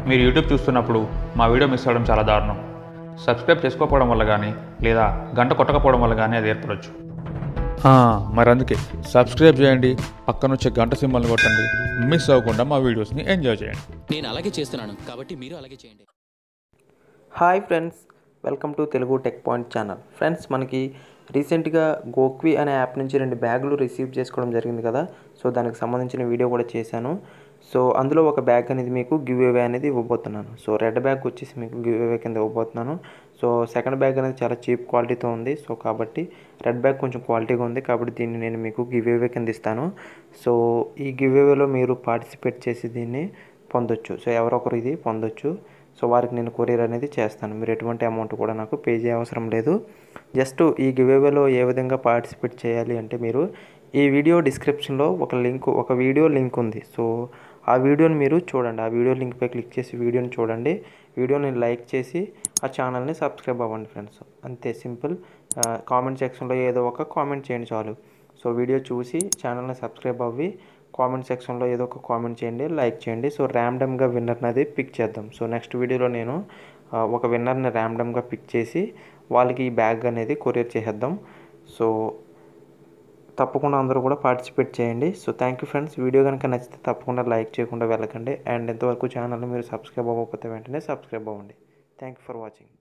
మీరు యూట్యూబ్ చూస్తున్నప్పుడు మా వీడియో మిస్ అవ్వడం చాలా దారుణం సబ్స్క్రైబ్ చేసుకోకపోవడం వల్ల కానీ లేదా గంట కొట్టకపోవడం వల్ల కానీ అది ఏర్పడవచ్చు మరి అందుకే సబ్స్క్రైబ్ చేయండి పక్కన వచ్చే గంట సింబల్ని కొట్టండి మిస్ అవ్వకుండా మా వీడియోస్ని ఎంజాయ్ చేయండి నేను అలాగే చేస్తున్నాను కాబట్టి మీరు అలాగే చేయండి hi friends welcome to Telugu tech point channel friends మనకి రీసెంట్గా గోక్వి అనే యాప్ నుంచి రెండు బ్యాగులు రిసీవ్ చేసుకోవడం జరిగింది కదా సో దానికి సంబంధించిన వీడియో కూడా చేశాను సో అందులో ఒక బ్యాగ్ అనేది మీకు గివ్ అవే అనేది ఇవ్వబోతున్నాను సో రెడ్ బ్యాగ్ వచ్చేసి మీకు గివ్ అవే కింద ఇవ్వబోతున్నాను సో సెకండ్ బ్యాగ్ అనేది చాలా చీప్ క్వాలిటీతో ఉంది సో కాబట్టి రెడ్ బ్యాగ్ కొంచెం క్వాలిటీగా ఉంది కాబట్టి దీన్ని నేను మీకు గివ్ అవే కింద ఇస్తాను సో ఈ గివ్ అవేలో మీరు పార్టిసిపేట్ చేసి దీన్ని పొందొచ్చు సో ఎవరొకరు ఇది పొందొచ్చు సో వారికి నేను కొరియర్ అనేది చేస్తాను మీరు ఎటువంటి అమౌంట్ కూడా నాకు పే చేయ అవసరం లేదు జస్ట్ ఈ గివేవేలో ఏ విధంగా పార్టిసిపేట్ చేయాలి అంటే మీరు ఈ వీడియో డిస్క్రిప్షన్లో ఒక లింక్ ఒక వీడియో లింక్ ఉంది సో ఆ వీడియోని మీరు చూడండి ఆ వీడియో లింక్పై క్లిక్ చేసి వీడియోని చూడండి వీడియోని లైక్ చేసి ఆ ఛానల్ని సబ్స్క్రైబ్ అవ్వండి ఫ్రెండ్స్ అంతే సింపుల్ కామెంట్ సెక్షన్లో ఏదో ఒక కామెంట్ చేయండి చాలు సో వీడియో చూసి ఛానల్ని సబ్స్క్రైబ్ అవ్వి కామెంట్ సెక్షన్లో ఏదో ఒక కామెంట్ చేయండి లైక్ చేయండి సో ర్యాండమ్గా విన్నర్ని అది పిక్ చేద్దాం సో నెక్స్ట్ వీడియోలో నేను ఆ, ఒక విన్నర్ని ర్యాండమ్గా పిక్ చేసి వాళ్ళకి ఈ బ్యాగ్ అనేది కొరియర్ చేసేద్దాం సో తప్పకుండా అందరూ కూడా పార్టిసిపేట్ చేయండి so thank you friends video కనుక నచ్చితే తప్పకుండా లైక్ చేయకుండా వెళ్ళకండి అండ్ ఎంతవరకు ఛానల్ మీరు సబ్స్క్రైబ్ అవ్వకపోతే వెంటనే సబ్స్క్రైబ్ అవ్వండి థ్యాంక్ యూ ఫర్ వాచింగ్